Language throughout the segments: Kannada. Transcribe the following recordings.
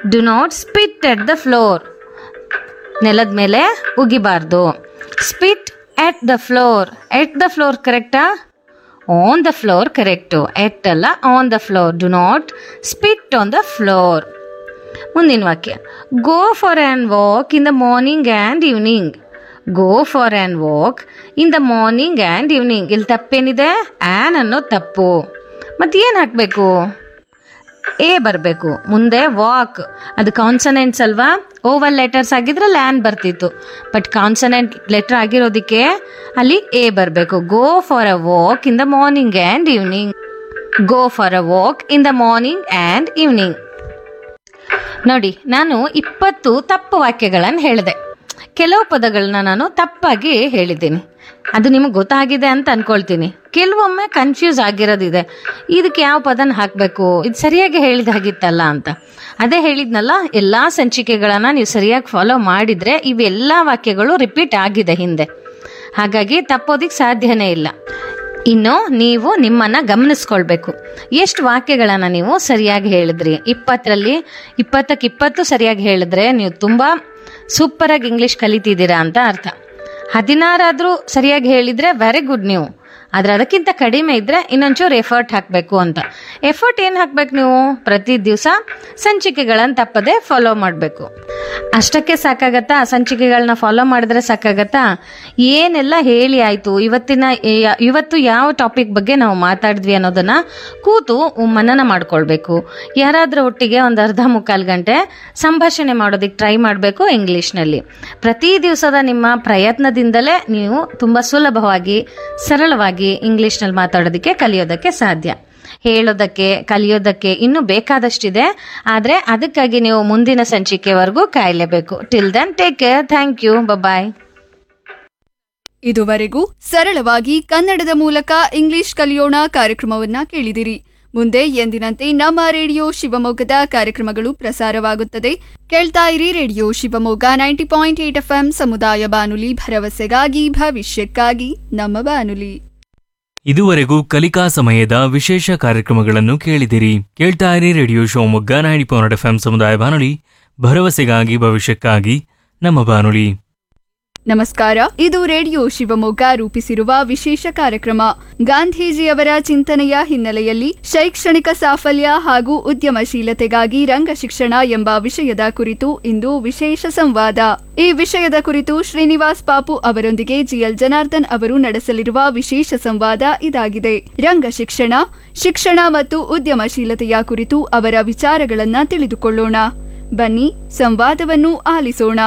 Do not spit at the floor ನೆಲದ ಮೇಲೆ ಉಗಿಬಾರ್ದು spit at the floor at the floor ಕರೆಕ್ಟಾ on the floor correct at ಅಲ್ಲ on the floor do not spit on the floor ಮುಂದಿನ ವಾಕ್ಯ go for an walk in the morning and evening go for an walk in the morning and evening ಇಲ್ಲಿ ತಪ್ಪೇನಿದೆ ಆ್ಯನ್ ಅನ್ನೋ ತಪ್ಪು ಮತ್ತು ಏನು ಹಾಕಬೇಕು ಎ ಬರಬೇಕು ಮುಂದೆ ವಾಕ್ ಅದು ಕಾನ್ಸನೆಂಟ್ಸ್ ಅಲ್ವಾ ಓವಲ್ ಲೆಟರ್ಸ್ ಆಗಿದ್ರೆ ಲ್ಯಾನ್ ಬರ್ತಿತ್ತು ಬಟ್ ಕಾನ್ಸನೆಂಟ್ ಲೆಟರ್ ಆಗಿರೋದಕ್ಕೆ ಅಲ್ಲಿ ಎ ಬರಬೇಕು go for a walk in the morning and evening go for a walk in the morning and evening ನೋಡಿ ನಾನು ಇಪ್ಪತ್ತು ತಪ್ಪು ವಾಕ್ಯಗಳನ್ನು ಹೇಳಿದೆ ಕೆಲವು ಪದಗಳನ್ನ ನಾನು ತಪ್ಪಾಗಿ ಹೇಳಿದ್ದೀನಿ ಅದು ನಿಮಗೆ ಗೊತ್ತಾಗಿದೆ ಅಂತ ಅನ್ಕೊಳ್ತೀನಿ ಕೆಲವೊಮ್ಮೆ ಕನ್ಫ್ಯೂಸ್ ಆಗಿರೋದಿದೆ ಇದಕ್ಕೆ ಯಾವ ಪದನ ಹಾಕಬೇಕು ಇದು ಸರಿಯಾಗಿ ಹೇಳಿದಾಗಿತ್ತಲ್ಲ ಅಂತ ಅದೇ ಹೇಳಿದ್ನಲ್ಲ ಎಲ್ಲ ಸಂಚಿಕೆಗಳನ್ನು ನೀವು ಸರಿಯಾಗಿ ಫಾಲೋ ಮಾಡಿದರೆ ಇವೆಲ್ಲ ವಾಕ್ಯಗಳು ರಿಪೀಟ್ ಆಗಿದೆ ಹಿಂದೆ ಹಾಗಾಗಿ ತಪ್ಪೋದಿಕ್ಕೆ ಸಾಧ್ಯನೇ ಇಲ್ಲ ಇನ್ನು ನೀವು ನಿಮ್ಮನ್ನ ಗಮನಿಸ್ಕೊಳ್ಬೇಕು ಎಷ್ಟು ವಾಕ್ಯಗಳನ್ನು ನೀವು ಸರಿಯಾಗಿ ಹೇಳಿದ್ರಿ ಇಪ್ಪತ್ತರಲ್ಲಿ ಇಪ್ಪತ್ತಕ್ಕೆ ಇಪ್ಪತ್ತು ಸರಿಯಾಗಿ ಹೇಳಿದ್ರೆ ನೀವು ತುಂಬ ಸೂಪರಾಗಿ ಇಂಗ್ಲೀಷ್ ಕಲಿತಿದ್ದೀರಾ ಅಂತ ಅರ್ಥ ಹದಿನಾರಾದರೂ ಸರಿಯಾಗಿ ಹೇಳಿದರೆ ವೆರಿ ಗುಡ್ ನೀವು ಆದರೆ ಅದಕ್ಕಿಂತ ಕಡಿಮೆ ಇದ್ದರೆ ಇನ್ನೊಂಚೂರು ಎಫರ್ಟ್ ಹಾಕಬೇಕು ಅಂತ ಎಫರ್ಟ್ ಏನು ಹಾಕ್ಬೇಕು ನೀವು ಪ್ರತಿ ದಿವಸ ಸಂಚಿಕೆಗಳನ್ನು ತಪ್ಪದೆ ಫಾಲೋ ಮಾಡಬೇಕು ಅಷ್ಟಕ್ಕೆ ಸಾಕಾಗತ್ತಾ ಸಂಚಿಕೆಗಳನ್ನ ಫಾಲೋ ಮಾಡಿದ್ರೆ ಸಾಕಾಗತ್ತಾ ಏನೆಲ್ಲ ಹೇಳಿ ಆಯಿತು ಇವತ್ತಿನ ಯಾ- ಇವತ್ತು ಯಾವ ಟಾಪಿಕ್ ಬಗ್ಗೆ ನಾವು ಮಾತಾಡಿದ್ವಿ ಅನ್ನೋದನ್ನ ಕೂತು ಮನನ ಮಾಡ್ಕೊಳ್ಬೇಕು ಯಾರಾದರೂ ಒಟ್ಟಿಗೆ ಒಂದು ಅರ್ಧ ಮುಕ್ಕಾಲು ಗಂಟೆ ಸಂಭಾಷಣೆ ಮಾಡೋದಕ್ಕೆ ಟ್ರೈ ಮಾಡಬೇಕು ಇಂಗ್ಲೀಷ್ನಲ್ಲಿ ಪ್ರತಿ ದಿವಸದ ನಿಮ್ಮ ಪ್ರಯತ್ನದಿಂದಲೇ ನೀವು ತುಂಬ ಸುಲಭವಾಗಿ ಸರಳವಾಗಿ ಇಂಗ್ಲೀಷ್ನಲ್ಲಿ ಮಾತಾಡೋದಕ್ಕೆ ಕಲಿಯೋದಕ್ಕೆ ಸಾಧ್ಯ ಹೇಳೋದಕ್ಕೆ ಕಲಿಯೋದಕ್ಕೆ ಇನ್ನೂ ಬೇಕಾದಷ್ಟಿದೆ ಆದರೆ ಅದಕ್ಕಾಗಿ ನೀವು ಮುಂದಿನ ಸಂಚಿಕೆವರೆಗೂ ಕಾಯಲೇಬೇಕು till then take care thank you bye ಇದುವರೆಗೂ ಸರಳವಾಗಿ ಕನ್ನಡದ ಮೂಲಕ ಇಂಗ್ಲಿಷ್ ಕಲಿಯೋಣ ಕಾರ್ಯಕ್ರಮವನ್ನ ಕೇಳಿದಿರಿ ಮುಂದೆ ಎಂದಿನಂತೆ ನಮ್ಮ ರೇಡಿಯೋ ಶಿವಮೊಗ್ಗದ ಕಾರ್ಯಕ್ರಮಗಳು ಪ್ರಸಾರವಾಗುತ್ತದೆ ಕೇಳ್ತಾ ಇರಿ radio Shivamogga ninety point eight F ಸಮುದಾಯ ಬಾನುಲಿ ಭರವಸೆಗಾಗಿ ಭವಿಷ್ಯಕ್ಕಾಗಿ ನಮ್ಮ ಬಾನುಲಿ ಇದುವರೆಗೂ ಕಲಿಕಾ ಸಮಯದ ವಿಶೇಷ ಕಾರ್ಯಕ್ರಮಗಳನ್ನು ಕೇಳಿದಿರಿ ಕೇಳ್ತಾ ಇರಿ radio Shivamogga ninety point F ಸಮುದಾಯ ಬಾನುಲಿ ಭರವಸೆಗಾಗಿ ಭವಿಷ್ಯಕ್ಕಾಗಿ ನಮ್ಮ ಬಾನುಲಿ ನಮಸ್ಕಾರ ಇದು ರೇಡಿಯೋ ಶಿವಮೊಗ್ಗ ರೂಪಿಸಿರುವ ವಿಶೇಷ ಕಾರ್ಯಕ್ರಮ ಗಾಂಧೀಜಿಯವರ ಚಿಂತನೆಯ ಹಿನ್ನೆಲೆಯಲ್ಲಿ ಶೈಕ್ಷಣಿಕ ಸಾಫಲ್ಯ ಹಾಗೂ ಉದ್ಯಮಶೀಲತೆಗಾಗಿ ರಂಗ ಶಿಕ್ಷಣ ಎಂಬ ವಿಷಯದ ಕುರಿತು ಇಂದು ವಿಶೇಷ ಸಂವಾದ ಈ ವಿಷಯದ ಕುರಿತು ಶ್ರೀನಿವಾಸ್ ಪಾಪು ಅವರೊಂದಿಗೆ ಜಿಎಲ್ ಜನಾರ್ದನ್ ಅವರು ನಡೆಸಲಿರುವ ವಿಶೇಷ ಸಂವಾದ ಇದಾಗಿದೆ ರಂಗ ಶಿಕ್ಷಣ ಶಿಕ್ಷಣ ಮತ್ತು ಉದ್ಯಮಶೀಲತೆಯ ಕುರಿತು ಅವರ ವಿಚಾರಗಳನ್ನ ತಿಳಿದುಕೊಳ್ಳೋಣ ಬನ್ನಿ ಸಂವಾದವನ್ನು ಆಲಿಸೋಣ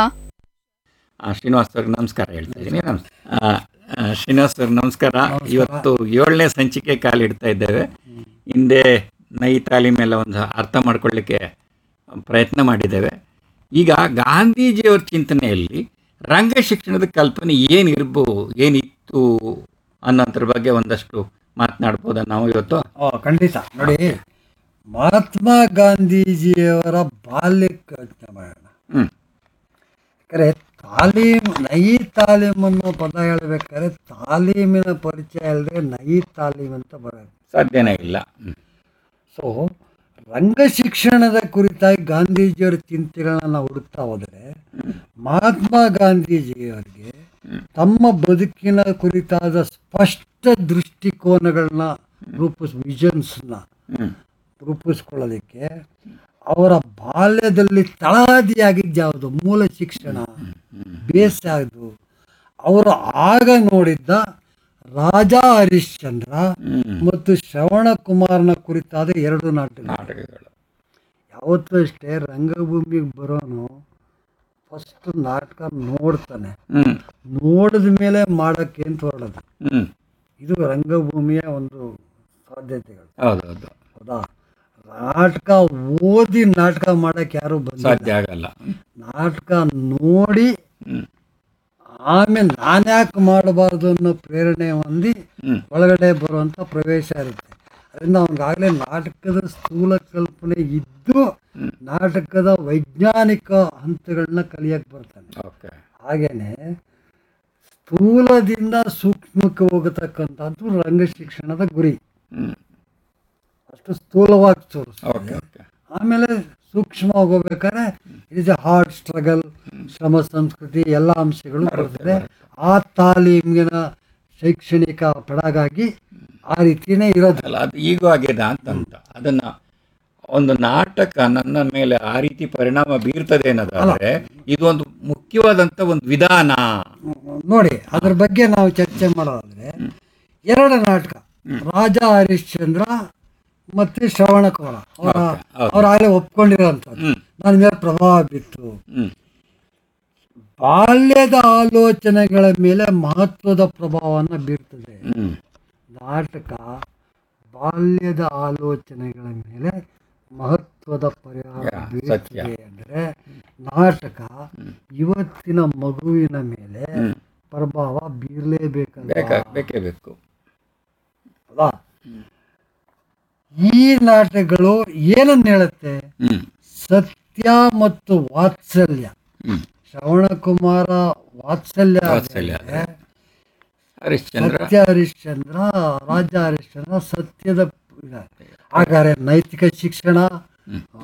ಆ, ಶ್ರೀನಿವಾಸ್ ಸರ್ ನಮಸ್ಕಾರ ಹೇಳ್ತಾ ಇದ್ದೀನಿ ನಮಸ್ ಆ, ಆ, ಶ್ರೀನಿವಾಸ್ ಸರ್ ನಮಸ್ಕಾರ ಇವತ್ತು ಏಳನೇ ಸಂಚಿಕೆ ಕಾಲಿಡ್ತಾ ಇದ್ದೇವೆ ಹಿಂದೆ ನೈ ತಾಲೀಮೆಲ್ಲ ಒಂದು ಅರ್ಥ ಮಾಡ್ಕೊಳ್ಳಿಕ್ಕೆ ಪ್ರಯತ್ನ ಮಾಡಿದ್ದೇವೆ ಈಗ ಗಾಂಧೀಜಿಯವ್ರ ಚಿಂತನೆಯಲ್ಲಿ ರಂಗ ಶಿಕ್ಷಣದ ಕಲ್ಪನೆ ಏನಿರ್ಬೋದು ಏನಿತ್ತು ಅನ್ನೋದ್ರ ಬಗ್ಗೆ ಒಂದಷ್ಟು ಮಾತನಾಡ್ಬೋದಾ ನಾವು ಇವತ್ತು ಓ ಖಂಡಿತ ನೋಡಿ ಮಹಾತ್ಮ ಗಾಂಧೀಜಿಯವರ ಬಾಲ್ಯಕ್ಕೆ ಯೋಚನೆ ಮಾಡೋಣ ಹ್ಮ್ ಯಾಕಂದ್ರೆ ತಾಲೀಮ್ ನೈ ತಾಲೀಮ್ ಅನ್ನೋ ಪದ ಹೇಳ್ಬೇಕಾದ್ರೆ ತಾಲೀಮಿನ ಪರಿಚಯ ಅಲ್ಲದೆ ನೈ ತಾಲೀಮ್ ಅಂತ ಬರೋದು ಸಾಧ್ಯನೇ ಇಲ್ಲ ಹ್ಮ್. ಸೊ ರಂಗ ಶಿಕ್ಷಣದ ಕುರಿತಾಗಿ ಗಾಂಧೀಜಿಯವರ ಚಿಂತೆಗಳನ್ನ ನಾವು ಹುಡುಕ್ತಾ ಹೋದರೆ ಮಹಾತ್ಮ ಗಾಂಧೀಜಿಯವರಿಗೆ ತಮ್ಮ ಬದುಕಿನ ಕುರಿತಾದ ಸ್ಪಷ್ಟ ದೃಷ್ಟಿಕೋನಗಳನ್ನ ರೂಪಿಸ್ ವಿಷನ್ಸ್ನ ಹ್ಮ್ ರೂಪಿಸ್ಕೊಳ್ಳೋದಕ್ಕೆ ಅವರ ಬಾಲ್ಯದಲ್ಲಿ ತಳಹದಿಯಾಗಿದ್ದು ಯಾವುದು ಮೂಲ ಶಿಕ್ಷಣ ಬೇಸ್ ಯಾವುದು ಅವರು ಆಗ ನೋಡಿದ್ದ ರಾಜ ಹರಿಶ್ಚಂದ್ರ ಮತ್ತು ಶ್ರವಣ ಕುಮಾರನ ಕುರಿತಾದ ಎರಡು ನಾಟಕ ನಾಟಕಗಳು ಯಾವತ್ತೂ ಅಷ್ಟೇ ರಂಗಭೂಮಿಗೆ ಬರೋನು ಫಸ್ಟ್ ನಾಟಕ ನೋಡ್ತಾನೆ ಹ್ಮ್ ನೋಡಿದ ಮೇಲೆ ಮಾಡೋಕ್ಕೆ ಅಂತ ಹೊರಡೋದು ಹ್ಮ್ ಇದು ರಂಗಭೂಮಿಯ ಒಂದು ಸಾಧ್ಯತೆಗಳು ಹೌದೌದು ಹೌದಾ ನಾಟಕ ಓದಿ ನಾಟಕ ಮಾಡಕ್ಕೆ ಯಾರು ಬಂದಿಲ್ಲ ಸಾಧ್ಯ ಆಗಲ್ಲ ನಾಟಕ ನೋಡಿ ಹ್ಮ್ ಆಮೇಲೆ ನಾನ್ಯಾಕೆ ಮಾಡಬಾರ್ದು ಅನ್ನೋ ಪ್ರೇರಣೆ ಹೊಂದಿ ಹ್ಮ್. ಒಳಗಡೆ ಬರುವಂತ ಪ್ರವೇಶ ಇರುತ್ತೆ ಅದರಿಂದ ಅವನಿಗಾಗಲೇ ನಾಟಕದ ಸ್ಥೂಲ ಕಲ್ಪನೆ ಇದ್ದು ನಾಟಕದ ವೈಜ್ಞಾನಿಕ ಹಂತಗಳನ್ನ ಕಲಿಯಕ್ಕೆ ಬರ್ತಾನೆ ಓಕೆ ಹಾಗೇನೆ ಸ್ಥೂಲದಿಂದ ಸೂಕ್ಷ್ಮಕ್ಕೆ ಹೋಗತಕ್ಕಂಥದ್ದು ರಂಗ ಶಿಕ್ಷಣದ ಗುರಿ ಹ್ಮ್ ಅಷ್ಟು ಸ್ಥೂಲವಾಗಿ ಓಕೆ ತೋರಿಸ್ತದೆ ಓಕೆ ಆಮೇಲೆ ಸೂಕ್ಷ್ಮವಾಗಿ ಹೋಗ್ಬೇಕಾದ್ರೆ it is a hard struggle ಶ್ರಮ ಸಂಸ್ಕೃತಿ ಎಲ್ಲ ಅಂಶಗಳು ಬರ್ತದೆ ಆ ತಾಲೀಮಿನ ಶೈಕ್ಷಣಿಕ ಪಡಗಾಗಿ ಆ ರೀತಿನೇ ಇರೋದು ಅಲ್ಲ ಅದು ಈಗೂ ಆಗಿದೆ ಅಂತಂತ ಅದನ್ನ ಒಂದು ನಾಟಕ ನನ್ನ ಮೇಲೆ ಆ ರೀತಿ ಪರಿಣಾಮ ಬೀರ್ತದೆ ಅನ್ನೋದಾದ್ರೆ ಇದು ಒಂದು ಮುಖ್ಯವಾದಂತ ಒಂದು ವಿಧಾನ ನೋಡಿ ಅದ್ರ ಬಗ್ಗೆ ನಾವು ಚರ್ಚೆ ಮಾಡೋದಾದ್ರೆ ಎರಡು ನಾಟಕ ರಾಜ ಹರಿಶ್ಚಂದ್ರ ಮತ್ತೆ ಶ್ರವಣ ಕುಮಾರ ಅವರ ಅವ್ರ ಆಗಲೇ ಒಪ್ಕೊಂಡಿರೋಂಥದ್ದು ನನ್ನ ಮೇಲೆ ಪ್ರಭಾವ ಬಿತ್ತು ಹ್ಮ್ ಬಾಲ್ಯದ ಆಲೋಚನೆಗಳ ಮೇಲೆ ಮಹತ್ವದ ಪ್ರಭಾವವನ್ನು ಬೀರ್ತದೆ ಹ್ಮ್ ನಾಟಕ ಬಾಲ್ಯದ ಆಲೋಚನೆಗಳ ಮೇಲೆ ಮಹತ್ವದ ಪರಿಹಾರ ಯಾ, ಬೀರ್ತದೆ ಅಂದರೆ ನಾಟಕ ಇವತ್ತಿನ ಮಗುವಿನ ಮೇಲೆ ಪ್ರಭಾವ ಬೀರಲೇಬೇಕಲ್ಲ ಬೇಕಾ ಬೇಕೇ ಬೇಕು ಅಲ್ವಾ? ಈ ನಾಟಕಗಳು ಏನನ್ನ ಹೇಳುತ್ತೆ ಹ್ಮ್ ಸತ್ಯ ಮತ್ತು ವಾತ್ಸಲ್ಯ ಹ್ಮ್ ಶ್ರವಣಕುಮಾರ ವಾತ್ಸಲ್ಯ ವಾತ್ಸಲ್ಯ ಆದ್ರೆ ಹರಿಶ್ಚಂದ್ರ ಸತ್ಯ ಹರಿಶ್ಚಂದ್ರ ರಾಜ ಹರಿಶ್ಚಂದ್ರ ಸತ್ಯದ ಇದ. ಹಾಗಾದ್ರೆ ನೈತಿಕ ಶಿಕ್ಷಣ ಆ,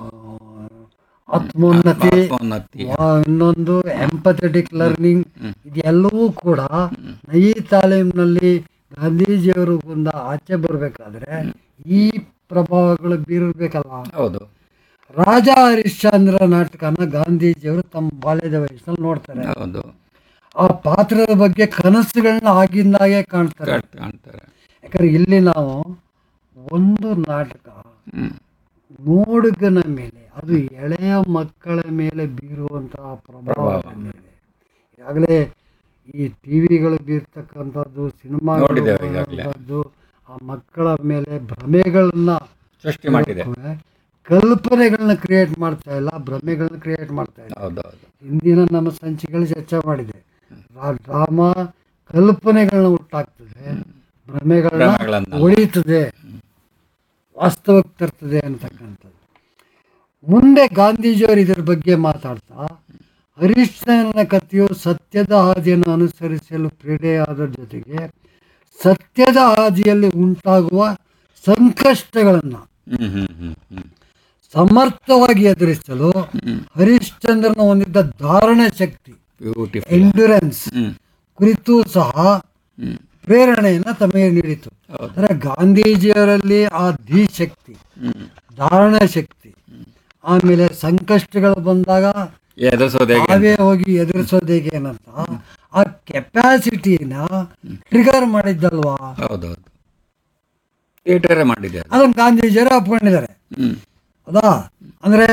ಆತ್ಮೋನ್ನತಿ ಆತ್ಮೋನ್ನತಿ ಆ, ಇನ್ನೊಂದು ಎಂಪಥೆಟಿಕ್ ಲರ್ನಿಂಗ್ ಇದೆಲ್ಲವೂ ಕೂಡ ಈ ತಾಲೀಮಿನಲ್ಲಿ ಗಾಂಧೀಜಿಯವರು ಬಂದ ಆಚೆ ಬರಬೇಕಾದ್ರೆ ಈ ಪ್ರಭಾವಗಳು ಬೀರಬೇಕಲ್ಲ ಹೌದು ರಾಜ ಹರಿಶ್ಚಂದ್ರ ನಾಟಕನ ಗಾಂಧೀಜಿಯವರು ತಮ್ಮ ಬಾಲ್ಯದ ವಯಸ್ಸಲ್ಲಿ ನೋಡ್ತಾರೆ ಹೌದು ಆ ಪಾತ್ರದ ಬಗ್ಗೆ ಕನಸುಗಳನ್ನ ಆಗಿಂದಾಗೆ ಕಾಣ್ತಾರೆ ಕಾಣ್- ಕಾಣ್ತಾರೆ ಯಾಕಂದ್ರೆ ಇಲ್ಲಿ ನಾವು ಒಂದು ನಾಟಕ ಹ್ಮ್ ನೋಡುಗನ ಮೇಲೆ ಅದು ಎಳೆಯ ಮಕ್ಕಳ ಮೇಲೆ ಬೀರುವಂತಹ ಪ್ರಭಾವದ ಮೇಲೆ ಈಗಾಗಲೇ ಈ ಟಿವಿಗಳು ಬೀರ್ತಕ್ಕಂಥದ್ದು ಸಿನಿಮಾಗಳು ನೋಡಿದ್ದೇವೆ ಈಗಾಗ್ಲೇ. ಬರುವಂಥದ್ದು, ಆ ಮಕ್ಕಳ ಮೇಲೆ ಭ್ರಮೆಗಳನ್ನ ಸೃಷ್ಟಿ ಮಾಡಿದೆ ಕಲ್ಪನೆಗಳನ್ನ ಕ್ರಿಯೇಟ್ ಮಾಡ್ತಾ ಇಲ್ಲ ಭ್ರಮೆಗಳನ್ನ ಕ್ರಿಯೇಟ್ ಮಾಡ್ತಾ ಇಲ್ಲ ಹೌದು ಹೌದು ಹಿಂದಿನ ನಮ್ಮ ಸಂಚಿಕೆಗಳು ಚರ್ಚೆ ಮಾಡಿದೆ ಡ್ರಾಮಾ ಕಲ್ಪನೆಗಳನ್ನ ಹುಟ್ಟಾಕ್ತದೆ ಭ್ರಮೆಗಳನ್ನ ಭ್ರಮೆಗಳನ್ನ. ಒಳಿತದೆ ವಾಸ್ತವಕ್ಕೆ ತರ್ತದೆ ಅಂತಕ್ಕಂಥದ್ದು ಮುಂದೆ ಗಾಂಧೀಜಿಯವರು ಇದರ ಬಗ್ಗೆ ಮಾತಾಡ್ತಾ ಹರಿಶ್ಚಂದ್ರನ ಕಥೆಯು ಸತ್ಯದ ಹಾದಿಯನ್ನು ಅನುಸರಿಸಲು ಪ್ರೇರೆಯಾದ ಜೊತೆಗೆ ಸತ್ಯದ ಹಾದಿಯಲ್ಲಿ ಉಂಟಾಗುವ ಸಂಕಷ್ಟಗಳನ್ನು ಹ್ಮ್ ಹ್ಮ್ ಹ್ಮ್ ಹ್ಮ್ ಸಮರ್ಥವಾಗಿ ಎದುರಿಸಲು ಹರಿಶ್ಚಂದ್ರನ ಹೊಂದಿದ್ದ ಧಾರಣ ಶಕ್ತಿ ಬ್ಯೂಟಿಫುಲ್ ಎಂಡ್ಯೂರೆನ್ಸ್ ಹ್ಮ್ ಕುರಿತು ಸಹ ಹ್ಮ್ ಪ್ರೇರಣೆಯನ್ನು ತಮಗೆ ನೀಡಿತು ಹೌದು. ಅಂದರೆ ಗಾಂಧೀಜಿಯವರಲ್ಲಿ ಆ ಧೀಶಕ್ತಿ ಹ್ಮ್ ಧಾರಣ ಶಕ್ತಿ ಆಮೇಲೆ ಸಂಕಷ್ಟಗಳು ಬಂದಾಗ ಎದುರಿಸೋದು ಹೇಗೆ ನಾವೇ ಹೋಗಿ ಎದುರಿಸೋದು ಹೇಗೆ ಏನಂತ ಆ ಕೆಪಾಸಿಟಿನ ಟ್ರಿಗರ್ ಮಾಡಿದ್ದಲ್ವಾ ಹೌದು ಹೌದು ಥಿಯೇಟರೇ ಮಾಡಿದೆ ಅದು ಅದನ್ನು ಗಾಂಧೀಜಿಯವರು ಒಪ್ಕೊಂಡಿದ್ದಾರೆ ಹ್ಮ್ ಹೌದಾ ಅಂದರೆ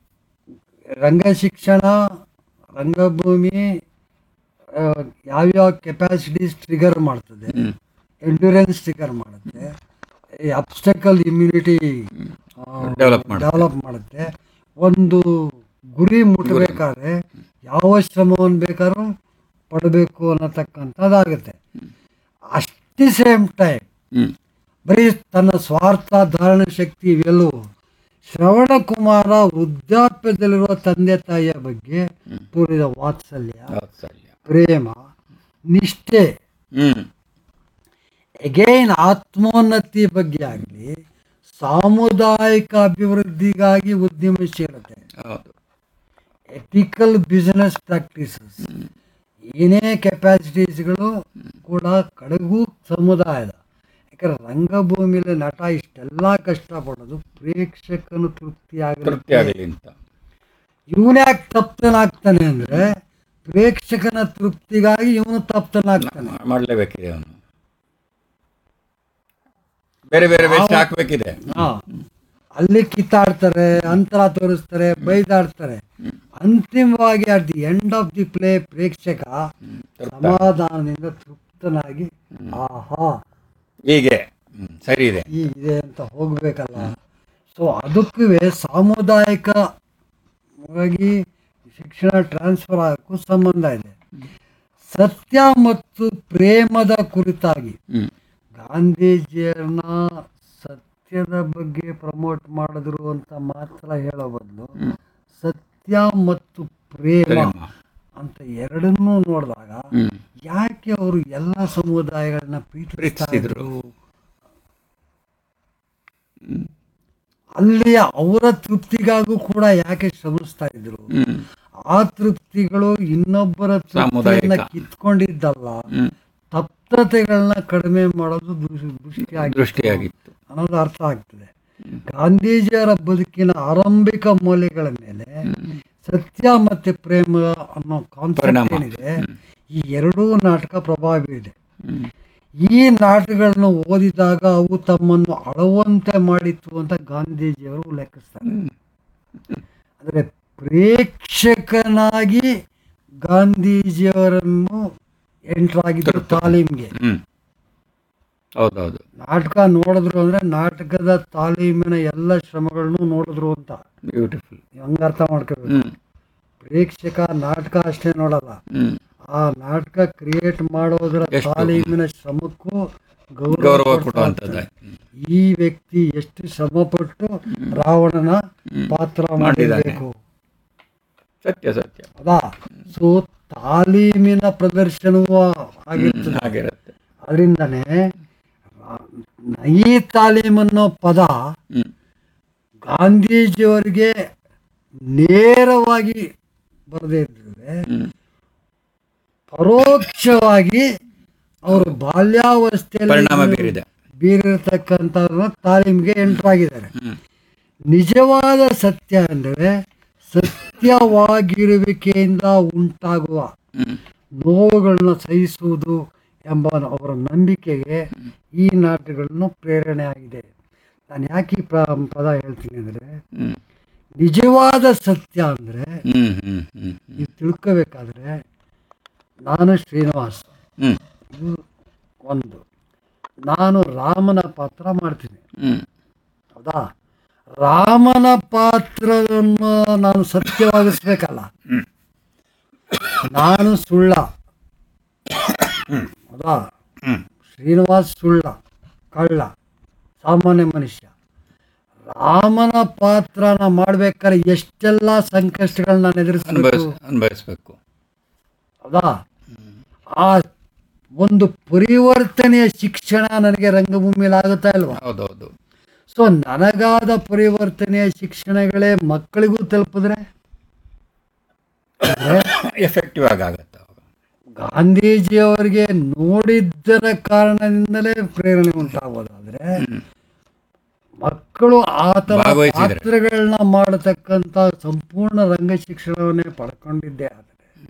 ರಂಗ ಶಿಕ್ಷಣ ರಂಗಭೂಮಿ ಆ, ಯಾವ್ಯಾವ ಕೆಪಾಸಿಟೀಸ್ ಟ್ರಿಗರ್ ಮಾಡ್ತದೆ ಹ್ಮ್ ಎಂಡ್ಯೂರೆನ್ಸ್ ಟ್ರಿಗರ್ ಮಾಡುತ್ತೆ ಈ ಅಬ್ಸ್ಟಕಲ್ ಇಮ್ಯುನಿಟಿ Develop ಮಾಡುತ್ತೆ. ಡೆವಲಪ್ ಮಾಡುತ್ತೆ ಒಂದು ಗುರಿ ಮುಟ್ಟಬೇಕಾದ್ರೆ ಯಾವ ಶ್ರಮವನ್ನು ಬೇಕಾದ್ರೂ ಪಡಬೇಕು ಅನ್ನತಕ್ಕಂಥದ್ದಾಗುತ್ತೆ at the same time hmm ಬರೀ ತನ್ನ ಸ್ವಾರ್ಥ ಧಾರಣ ಶಕ್ತಿ ಇವೆಲ್ಲವೂ ಶ್ರವಣ ಕುಮಾರ ವೃದ್ಧಾಪ್ಯದಲ್ಲಿರುವ ತಂದೆ ತಾಯಿಯ ಬಗ್ಗೆ ತೋರಿದ ವಾತ್ಸಲ್ಯ ವಾತ್ಸಲ್ಯ ಪ್ರೇಮ ನಿಷ್ಠೆ ಹ್ಮ್ ಎಗೈನ್ ಆತ್ಮೋನ್ನತಿ ಬಗ್ಗೆ ಆಗಲಿ ಸಾಮುದಾಯಿಕ ಅಭಿವೃದ್ಧಿಗಾಗಿ ಉದ್ಯಮಶೀಲತೆ ಹೌದು ಎಥಿಕಲ್ ಬಿಸಿನೆಸ್ ಪ್ರಾಕ್ಟೀಸಸ್ ಏನೇ ಕೆಪಾಸಿಟೀಸ್ಗಳು ಕೂಡ ಕಡೆಗೂ ಸಮುದಾಯದ ಯಾಕಂದ್ರೆ ರಂಗಭೂಮಿಯಲ್ಲಿ ನಟ ಇಷ್ಟೆಲ್ಲ ಕಷ್ಟಪಡೋದು ಪ್ರೇಕ್ಷಕನು ತೃಪ್ತಿ ತೃಪ್ತಿ ಆಗಲಿ ಆಗಲಿ ಅಂತ ಇವನ್ಯಾಕೆ ತಪ್ತನಾಗ್ತಾನೆ ಅಂದ್ರೆ ಪ್ರೇಕ್ಷಕನ ತೃಪ್ತಿಗಾಗಿ ಇವನು ತಪ್ತನಾಗ್ತಾನೆ ಮಾಡಲೇಬೇಕಿದೆ ಅವನು ಬೇರೆ ಬೇರೆ ವೇಷ ಹಾಕ್ಬೇಕಿದೆ ಹಾ. ಅಲ್ಲಿ ಕಿತ್ತಾಡ್ತಾರೆ ಅಂತರ ತೋರಿಸ್ತಾರೆ ಬೈದಾಡ್ತಾರೆ ಅಂತಿಮವಾಗಿ at the end of the play ಪ್ರೇಕ್ಷಕ ಸಮಾಧಾನದಿಂದ ತೃಪ್ತನಾಗಿ ಆಹಾ ಹೀಗೆ ಹ್ಮ್, ಸರಿ ಇದೆ ಹೀಗಿದೆ ಅಂತ ಹೋಗ್ಬೇಕಲ್ಲ ಸೊ ಅದಕ್ಕೂ ಸಾಮುದಾಯಿಕವಾಗಿ ಶಿಕ್ಷಣ ಟ್ರಾನ್ಸ್ಫರ್ ಆಗಕ್ಕೂ ಸಂಬಂಧ ಇದೆ ಸತ್ಯ ಮತ್ತು ಪ್ರೇಮದ ಕುರಿತಾಗಿ ಹ್ಮ್ ಗಾಂಧೀಜಿಯನ್ನ ಸತ್ಯದ ಬಗ್ಗೆ ಪ್ರಮೋಟ್ ಮಾಡಿದ್ರು ಅಂತ ಮಾತ್ರ ಹೇಳೋ ಬದಲು ಸತ್ಯ ಮತ್ತು ಪ್ರೇಮ ಪ್ರೇಮ. ಅಂತ ಎರಡನ್ನೂ ನೋಡಿದಾಗ ಹ್ಮ್ ಯಾಕೆ ಅವರು ಎಲ್ಲ ಸಮುದಾಯಗಳನ್ನ ಪ್ರೀತಿಸ್ತಾ ಪ್ರೀತಿಸಿದ್ರು. ಇದ್ರು ಅಲ್ಲಿ ಅವರ ತೃಪ್ತಿಗಾಗೂ ಕೂಡ ಯಾಕೆ ಶ್ರಮಿಸ್ತಾ ಇದ್ರು ಹ್ಮ್ ಆ ತೃಪ್ತಿಗಳು ಇನ್ನೊಬ್ಬರ ತೃಪ್ತಿಯನ್ನ ಸಾಮುದಾಯಿಕ. ಕಿತ್ಕೊಂಡಿದ್ದಲ್ಲ ಹ್ಮ್ ತಪ್ತತೆಗಳನ್ನ ಕಡಿಮೆ ಮಾಡೋದು ದೃಷ್ಟಿ ದೃಷ್ಟಿಯಾಗಿ ದೃಷ್ಟಿಯಾಗಿತ್ತು ಅನ್ನೋದು ಅರ್ಥ ಆಗ್ತದೆ ಗಾಂಧೀಜಿಯವರ ಬದುಕಿನ ಆರಂಭಿಕ ಮೌಲ್ಯಗಳ ಮೇಲೆ ಸತ್ಯ ಮತ್ತೆ ಪ್ರೇಮ ಅನ್ನೋ ಕಾನ್ಸೆಪ್ಟ್ ಪರಿಣಾಮ. ಏನಿದೆ ಈ ಎರಡೂ ನಾಟಕ ಪ್ರಭಾವ ಬೀರಿದೆ ಹ್ಮ್ ಈ ನಾಟಕಗಳನ್ನು ಓದಿದಾಗ ಅವು ತಮ್ಮನ್ನು ಅಳುವಂತೆ ಮಾಡಿತ್ತು ಅಂತ ಗಾಂಧೀಜಿಯವರು ಲೆಕ್ಕಿಸ್ತಾರೆ ಅಂದರೆ ಪ್ರೇಕ್ಷಕನಾಗಿ ಗಾಂಧೀಜಿಯವರನ್ನು ಎಂಟರ್ ಆಗಿದ್ರು ತಾಲೀಮ್ಗೆ ಹ್ಮ್ ಹೌದೌದು ನಾಟಕ ನೋಡಿದ್ರು ಅಂದ್ರೆ ನಾಟಕದ ತಾಲೀಮಿನ ಎಲ್ಲ ಶ್ರಮಗಳನ್ನು ನೋಡಿದ್ರು ಅಂತ ಬ್ಯೂಟಿಫುಲ್ ನೀವ್ ಹಂಗ ಅರ್ಥ ಮಾಡ್ಕೋಬೇಕು ಹ್ಮ್ ಪ್ರೇಕ್ಷಕ ನಾಟಕ ಅಷ್ಟೇ ನೋಡಲ್ಲ ಹ್ಮ್ ಆ ನಾಟಕ ಕ್ರಿಯೇಟ್ ಮಾಡೋದ್ರ ಎಷ್ಟು? ತಾಲೀಮಿನ ಶ್ರಮಕ್ಕೂ ಗೌರವ ಗೌರವ ಕೊಡ್ತಾ ಕೊಡುವಂಥದ್ದು ಇರ್ತಾರೆ. ಈ ವ್ಯಕ್ತಿ ಎಷ್ಟು ಶ್ರಮಪಟ್ಟು ರಾವಣನ ಪಾತ್ರ ಮಾಡಿರಬೇಕು ಸತ್ಯ ಸತ್ಯ ಅದಾ ಸೊ ತಾಲೀಮಿನ ಪ್ರದರ್ಶನವೂ ಆಗಿರ್ತದೆ ಆಗಿರುತ್ತೆ ಅದರಿಂದನೇ ಈ ತಾಲೀಮ್ ಅನ್ನೋ ಪದ ಹ್ಮ್ ಗಾಂಧೀಜಿಯವರಿಗೆ ನೇರವಾಗಿ ಬರದೇ ಇದ್ರೆ ಹ್ಮ್ ಪರೋಕ್ಷವಾಗಿ ಅವರು ಬಾಲ್ಯಾವಸ್ಥೆಯಲ್ಲಿ ಪರಿಣಾಮ ಬೀರಿದೆ ಬೀರಿರ್ತಕ್ಕಂಥ ತಾಲೀಮ್ಗೆ ಎಂಟ್ರಾಗಿದ್ದಾರೆ ಹ್ಮ್ ನಿಜವಾದ ಸತ್ಯ ಅಂದರೆ ಸತ್ಯವಾಗಿರುವಿಕೆಯಿಂದ ಉಂಟಾಗುವ ಹ್ಮ್ ನೋವುಗಳನ್ನ ಸಹಿಸುವುದು ಎಂಬ ಅವರ ನಂಬಿಕೆಗೆ ಈ ನಾಟಕಗಳನ್ನು ಪ್ರೇರಣೆ ಆಗಿದೆ ನಾನು ಯಾಕೆ ಈ ಪ್ರ ಪದ ಹೇಳ್ತೀನಿ ಅಂದರೆ ಹ್ಮ್ ನಿಜವಾದ ಸತ್ಯ ಅಂದರೆ ಹ್ಮ್ ಹ್ಮ್ ಹ್ಮ್ ನೀವು ತಿಳ್ಕೋಬೇಕಾದ್ರೆ ನಾನು ಶ್ರೀನಿವಾಸ್ ಹ್ಮ್ ಇದು ಒಂದು ನಾನು ರಾಮನ ಪಾತ್ರ ಮಾಡ್ತೀನಿ ಹ್ಮ್ ಹೌದಾ ರಾಮನ ಪಾತ್ರವನ್ನು ನಾನು ಸತ್ಯವಾಗಿಸ್ಬೇಕಲ್ಲ ನಾನು ಸುಳ್ಳ ಹೌದಾ ಹ್ಮ್ ಶ್ರೀನಿವಾಸ್ ಸುಳ್ಳ ಕಳ್ಳ ಸಾಮಾನ್ಯ ಮನುಷ್ಯ ರಾಮನ ಪಾತ್ರನ ಮಾಡ್ಬೇಕಾದ್ರೆ ಎಷ್ಟೆಲ್ಲ ಸಂಕಷ್ಟಗಳನ್ನ ನಾನು ಎದುರಿಸ್ಬೇಕು ಅನುಭವಿಸ್ ಅನುಭವಿಸ್ಬೇಕು ಹೌದಾ ಆ ಒಂದು ಪರಿವರ್ತನೆಯ ಶಿಕ್ಷಣ ನನಗೆ ರಂಗಭೂಮಿಯಲ್ಲಿ ಆಗುತ್ತಾ ಇಲ್ವಾ ಹೌದೌದು ಸೊ ನನಗಾದ ಪರಿವರ್ತನೆಯ ಶಿಕ್ಷಣಗಳೇ ಮಕ್ಕಳಿಗೂ ತಲುಪಿದ್ರೆ ಎಫೆಕ್ಟಿವ್ ಆಗಿ ಆಗುತ್ತೆ ಅವಾಗ ಗಾಂಧೀಜಿಯವರಿಗೆ ನೋಡಿದ್ದರ ಕಾರಣದಿಂದಲೇ ಪ್ರೇರಣೆ ಉಂಟಾಗೋದಾದ್ರೆ ಮಕ್ಕಳು ಆ ಥರ ಭಾಗವಹಿಸಿದ್ರೆ. ಪಾತ್ರಗಳನ್ನ ಮಾಡತಕ್ಕಂಥ ಸಂಪೂರ್ಣ ರಂಗ ಶಿಕ್ಷಣವನ್ನೇ ಪಡ್ಕೊಂಡಿದ್ದೆ ಆದರೆ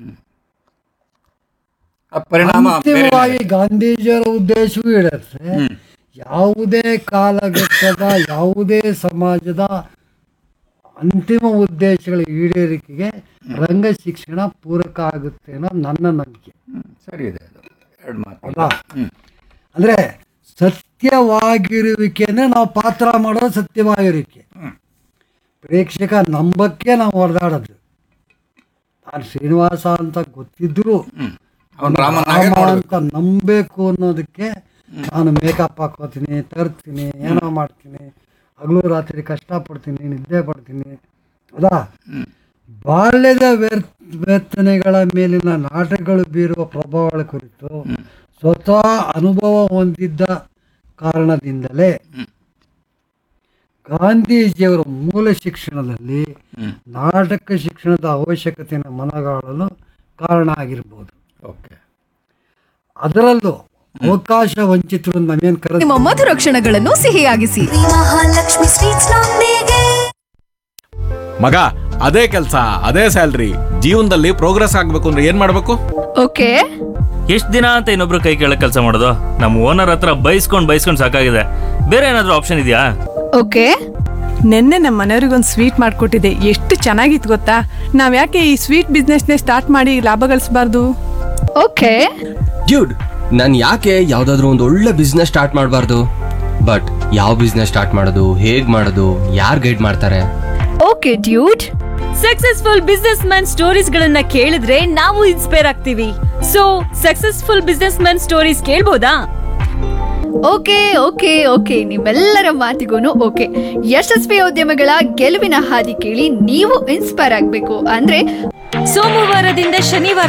ಆ ಪರಿಣಾಮ ಬೇರೆ ಅಂತಿಮವಾಗಿ ಗಾಂಧೀಜಿಯವರ ಉದ್ದೇಶವೂ ಇರುತ್ತೆ ಯಾವುದೇ ಕಾಲಘಟ್ಟದ ಯಾವುದೇ ಸಮಾಜದ ಅಂತಿಮ ಉದ್ದೇಶಗಳ ಈಡೇರಿಕೆಗೆ ರಂಗ ಶಿಕ್ಷಣ ಪೂರಕ ಆಗುತ್ತೆ ಅನ್ನೋ ನನ್ನ ನಂಬಿಕೆ ಹ್ಮ್, ಸರಿ ಇದೆ ಅದು ಎರಡು ಮಾತು ಹೌದಾ? ಹ್ಮ್ ಅಂದ್ರೆ ಸತ್ಯವಾಗಿರುವಿಕೆನೇ ನಾವು ಪಾತ್ರ ಮಾಡೋದು ಸತ್ಯವಾಗಿರುವಿಕೆ ಪ್ರೇಕ್ಷಕ ನಂಬಕ್ಕೆ ನಾವು ಹೊಡೆದಾಡೋದು ನಾನು ಶ್ರೀನಿವಾಸ ಅಂತ ಗೊತ್ತಿದ್ರು ಹ್ಮ್ ಅವನು ರಾಮನಾಗೆ ರಾಮ ನೋಡ್ಬೇಕು ಅಂತ ನಂಬಬೇಕು ಅನ್ನೋದಕ್ಕೆ ನಾನು ಮೇಕಪ್ ಹಾಕೋತೀನಿ ತರ್ತೀನಿ ಏನೋ ಮಾಡ್ತೀನಿ ಹಗಲು ರಾತ್ರಿ ಕಷ್ಟಪಡ್ತೀನಿ ನಿದ್ದೆ ಪಡ್ತೀನಿ ಹೌದಾ ಬಾಲ್ಯದ ವ್ಯರ್ ವೇತನೆಗಳ ಮೇಲಿನ ನಾಟಕಗಳು ಬೀರುವ ಪ್ರಭಾವಗಳ ಕುರಿತು ಸ್ವತಃ ಅನುಭವ ಹೊಂದಿದ್ದ ಕಾರಣದಿಂದಲೇ ಗಾಂಧೀಜಿಯವರ ಮೂಲ ಶಿಕ್ಷಣದಲ್ಲಿ ಹ್ಮ್ ನಾಟಕ ಶಿಕ್ಷಣದ ಅವಶ್ಯಕತೆಯನ್ನು ಮನಗಾಣಲು ಕಾರಣ ಆಗಿರ್ಬೋದು ಓಕೆ ಅದರಲ್ಲೂ ಅವಕಾಶ ವಂಚಿತರು ನಾವೇನ್ ಕರೆದ ನಿಮ್ಮ ಮಧುರ ಕ್ಷಣಗಳನ್ನು ಸಿಹಿಯಾಗಿಸಿ ಮಹಾಲಕ್ಷ್ಮಿ ಸ್ವೀಟ್ಸ್ ನೊಂದಿಗೆ ಮಗ ಅದೇ ಕೆಲಸ ಅದೇ ಸ್ಯಾಲ್ರಿ ಜೀವನದಲ್ಲಿ ಪ್ರೋಗ್ರೆಸ್ ಆಗ್ಬೇಕು ಅಂದ್ರೆ ಏನ್ ಮಾಡ್ಬೇಕು ಓಕೆ ಎಷ್ಟು ದಿನ ಅಂತ ಇನ್ನೊಬ್ರು ಕೈ ಕೆಳಗೆ ಕೆಲಸ ಮಾಡೋದು ನಮ್ಮ ಓನರ್ ಹತ್ರ ಬೈಸ್ಕೊಂಡು ಬೈಸ್ಕೊಂಡು ಸಾಕಾಗಿದೆ ಬೇರೆ ಏನಾದರೂ ಆಪ್ಷನ್ ಇದೆಯಾ ಓಕೆ ನಿನ್ನೆ ನಮ್ಮ ಮನೆಯವ್ರಿಗೊಂದು ಸ್ವೀಟ್ ಮಾಡಿಕೊಟ್ಟಿದ್ದೆ ಎಷ್ಟು ಚೆನ್ನಾಗಿತ್ತು ಗೊತ್ತಾ ನಾವು ಯಾಕೆ ಈ ಸ್ವೀಟ್ ಬಿಸ್ನೆಸ್ನೇ ಸ್ಟಾರ್ಟ್ ಮಾಡಿ ಲಾಭ ಗಳಿಸಬಾರ್ದು ಓಕೆ ಡ್ಯೂಡ್ ನಾನು ಯಾಕೆ ಯಾವ್ದಾದ್ರು ಒಂದು ಒಳ್ಳೆ ಬಿಸ್ನೆಸ್ ಸ್ಟಾರ್ಟ್ ಮಾಡಬಾರ್ದು ಬಟ್ ಯಾವ ಬಿಸ್ನೆಸ್ ಸ್ಟಾರ್ಟ್ ಮಾಡೋದು ಹೇಗ್ ಮಾಡೋದು ಯಾರು ಗೈಡ್ ಮಾಡ್ತಾರೆ okay dude successful business man stories ಗಳನ್ನ ಕೇಳಿದ್ರೆ ನಾವು ಇನ್ಸ್ಪೈರ್ ಆಗ್ತೀವಿ so successful business man stories ಕೇಳ್ಬೋದಾ ಓಕೆ ಓಕೆ ಓಕೆ ನಿಮ್ಮೆಲ್ಲರ ಮಾತಿಗೂ ಓಕೆ ಯಶಸ್ವಿ ಉದ್ಯಮಗಳ ಗೆಲುವಿನ ಹಾದಿ ಕೇಳಿ ನೀವು ಇನ್ಸ್ಪೈರ್ ಆಗಬೇಕು ಅಂದ್ರೆ ಸೋಮವಾರದಿಂದ ಶನಿವಾರ